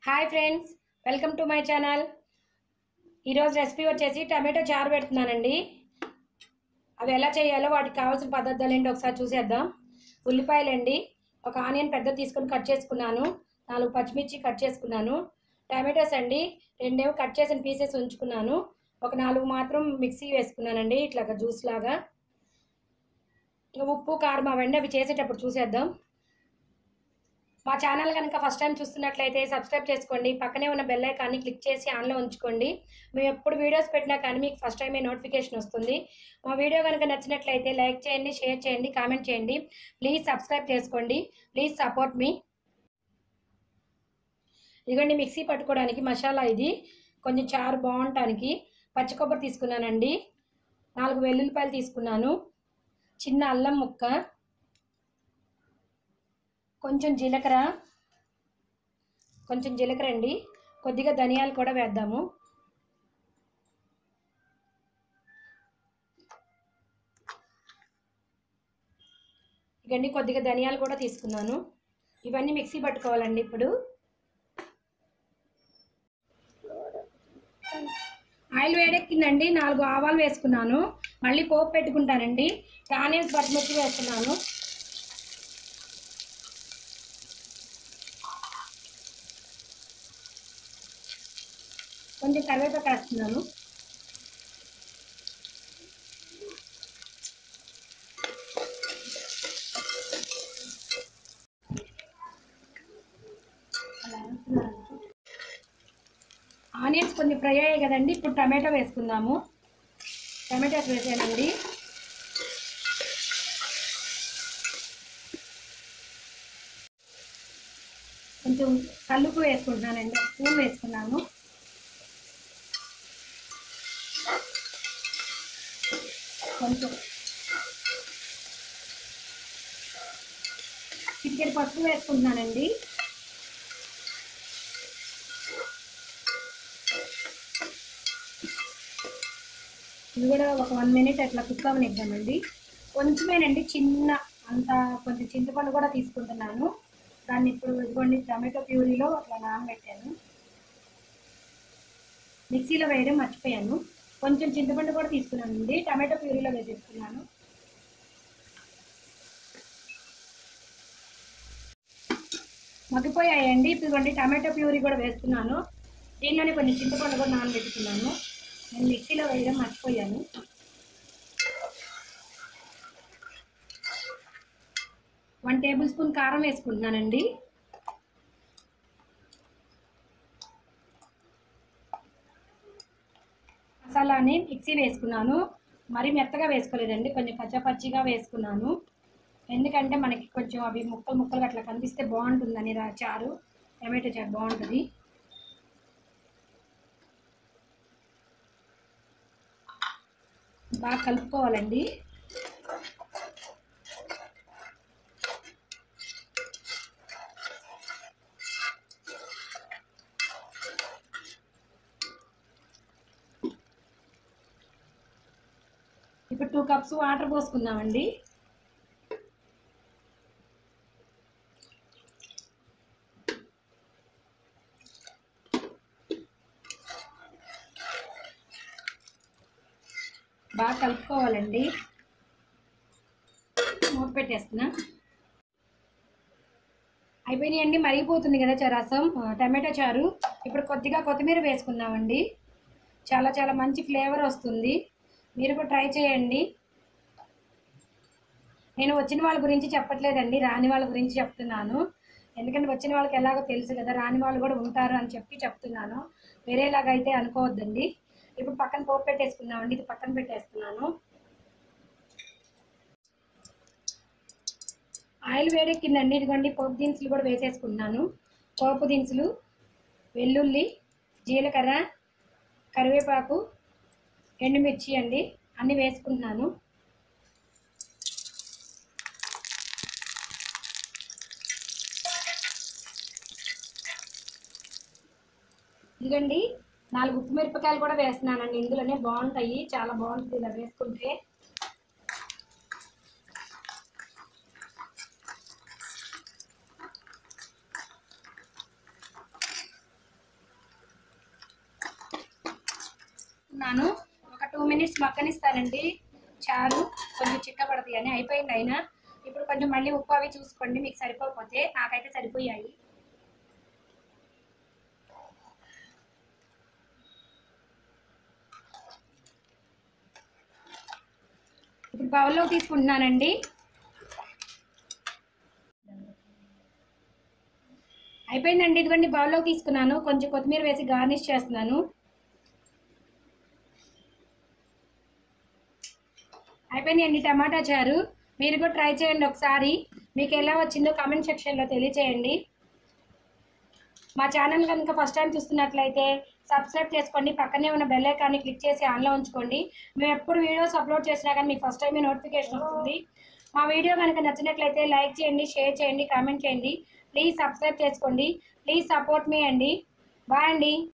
hi friends welcome to my channel ఈరోజు recipe వచ్చేసి tomato చారు పెడుతున్నానండి అవి ఎలా చేయాలో వాటికి కావాల్సిన పదార్థాలు ఏంటి ఒకసారి చూసేద్దాం ఉల్లిపాయలండి ఒక ఆనియన్ పెద్ద తీసుకొని కట్ చేసుకున్నాను నాలుగు పచ్చిమిర్చి కట్ చేసుకున్నాను టమాటోస్ అండి రెండేమో కట్ చేసిన పీసెస్ ఉంచుకున్నాను ఒక నాలుగు మాత్రం మిక్సీ వేసుకున్నానండి ఇట్లాగా జ్యూస్ లాగా ఇంకా ఉప్పు కారం అవన్నీ అవి చేసేటప్పుడు చూసేద్దాం మా ఛానల్ కనుక ఫస్ట్ టైం చూస్తున్నట్లయితే సబ్స్క్రైబ్ చేసుకోండి పక్కనే ఉన్న బెల్ ఐకాన్ని క్లిక్ చేసి ఆన్లో ఉంచుకోండి మేము ఎప్పుడు వీడియోస్ పెట్టినా కానీ మీకు ఫస్ట్ టైమే నోటిఫికేషన్ వస్తుంది మా వీడియో కనుక నచ్చినట్లయితే లైక్ చేయండి షేర్ చేయండి కామెంట్ చేయండి ప్లీజ్ సబ్స్క్రైబ్ చేసుకోండి ప్లీజ్ సపోర్ట్ మీ ఇదిగోండి మిక్సీ పట్టుకోవడానికి మసాలా ఇది కొంచెం చారు బాగుండటానికి పచ్చి కొబ్బరి తీసుకున్నానండి నాలుగు వెల్లుల్లిపాయలు తీసుకున్నాను చిన్న అల్లం ముక్క కొంచెం జీలకర్ర కొంచెం జీలకర్ర అండి కొద్దిగా ధనియాలు కూడా వేద్దాము ఇవన్నీ కొద్దిగా ధనియాలు కూడా తీసుకున్నాను ఇవన్నీ మిక్సీ పట్టుకోవాలండి ఇప్పుడు ఆయిల్ వేడెక్కిందండి నాలుగు ఆవాలు వేసుకున్నాను మళ్ళీ పోపు పెట్టుకుంటానండి ఆనియన్స్ పచ్చిమిర్చి వేస్తున్నాను కొంచెం కరివేపాకు వేస్తున్నాను ఆనియన్స్ కొంచెం ఫ్రై అయ్యాయి కదండి ఇప్పుడు టమాటో వేసుకుందాము టమాటోస్ వేసానండి కొంచెం కల్లుపు వేసుకుంటున్నానండి ఒక స్పూన్ వేసుకున్నాను కొంచెం చిటికెడు పసుపు వేసుకుంటున్నానండి ఇది కూడా ఒక వన్ మినిట్ అట్లా కుక్ అవనిద్దామండి కొంచెమేనండి చిన్న అంత కొంచెం చింతపండు కూడా తీసుకుంటున్నాను దాన్ని ఇప్పుడు ఇదిగోండి టమాటో ప్యూరీలో అట్లా నానబెట్టాను మిక్సీలో వేయడం మర్చిపోయాను కొంచెం చింతపండు కూడా తీసుకున్నానండి టమాటో ప్యూరీలో వేసేసుకున్నాను మగ్గిపోయాయండి ఇదిగోండి టమాటో ప్యూరీ కూడా వేస్తున్నాను దీనిలోనే కొంచెం చింతపండు కూడా నానబెట్టుకున్నాను నేను మిక్సీలో వేయడం మర్చిపోయాను వన్ టేబుల్ స్పూన్ కారం వేసుకుంటున్నానండి మసాలాని మిక్సీ వేసుకున్నాను మరీ మెత్తగా వేసుకోలేదండి కొంచెం పచ్చపచ్చిగా వేసుకున్నాను ఎందుకంటే మనకి కొంచెం అవి ముక్కలు ముక్కలు అట్లా కనిపిస్తే బాగుంటుందని రా చారు టమాటో చారు బాగుంటుంది బాగా కలుపుకోవాలండి ఇప్పుడు టూ కప్స్ వాటర్ పోసుకుందామండి బాగా కలుపుకోవాలండి మూత పెట్టేస్తున్నా అయిపోయినాయండి మరిగిపోతుంది కదా చా రసం ఆ, టమాటో చారు ఇప్పుడు కొద్దిగా కొత్తిమీర వేసుకుందామండి చాలా చాలా మంచి ఫ్లేవర్ వస్తుంది మీరు కూడా ట్రై చేయండి నేను వచ్చిన వాళ్ళ గురించి చెప్పట్లేదండి రాని వాళ్ళ గురించి చెప్తున్నాను ఎందుకంటే వచ్చిన వాళ్ళకి ఎలాగో తెలుసు కదా రాని వాళ్ళు కూడా ఉంటారు అని చెప్పి చెప్తున్నాను వేరేలాగా అయితే అనుకోవద్దండి ఇప్పుడు పక్కన పోపు పెట్టేసుకుందామండి ఇది పక్కన పెట్టేస్తున్నాను ఆయిల్ వేడెక్కిందండి ఇదిగోండి పోపు దినుసులు కూడా వేసేసుకుంటున్నాను పోపు దినుసులు వెల్లుల్లి జీలకర్ర కరివేపాకు ఎండుమిర్చి అండి అన్నీ వేసుకుంటున్నాను ఇదిగండి నాలుగు ఉప్పు మిరపకాయలు కూడా వేస్తున్నానండి ఇందులోనే బాగుంటాయి చాలా బాగుంటుంది ఇలా వేసుకుంటే తీసుకుంటున్నాను ఒక టూ మినిట్స్ మగ్గనిస్తానండి చారు కొంచెం చిక్కబడతాయి అని అయిపోయింది అయినా ఇప్పుడు కొంచెం మళ్ళీ ఉప్పు అవి చూసుకోండి మీకు సరిపోకపోతే నాకైతే సరిపోయాయి ఇప్పుడు బౌల్లో తీసుకుంటున్నానండి అయిపోయిందండి ఇదిగోండి బౌల్లో తీసుకున్నాను కొంచెం కొత్తిమీర వేసి గార్నిష్ చేస్తున్నాను అయిపోయినాయండి టమాటా చారు మీరు కూడా ట్రై చేయండి ఒకసారి మీకు ఎలా వచ్చిందో కామెంట్ సెక్షన్లో తెలియచేయండి మా ఛానల్ కనుక ఫస్ట్ టైం చూస్తున్నట్లయితే సబ్స్క్రైబ్ చేసుకోండి పక్కనే ఉన్న బెల్ ఐకాన్ని క్లిక్ చేసి ఆన్లో ఉంచుకోండి మేము ఎప్పుడు వీడియోస్ అప్లోడ్ చేసినా కానీ మీకు ఫస్ట్ టైం నోటిఫికేషన్ వస్తుంది మా వీడియో కనుక నచ్చినట్లయితే లైక్ చేయండి షేర్ చేయండి కామెంట్ చేయండి ప్లీజ్ సబ్స్క్రైబ్ చేసుకోండి ప్లీజ్ సపోర్ట్ మీ అండి బాయ్ అండి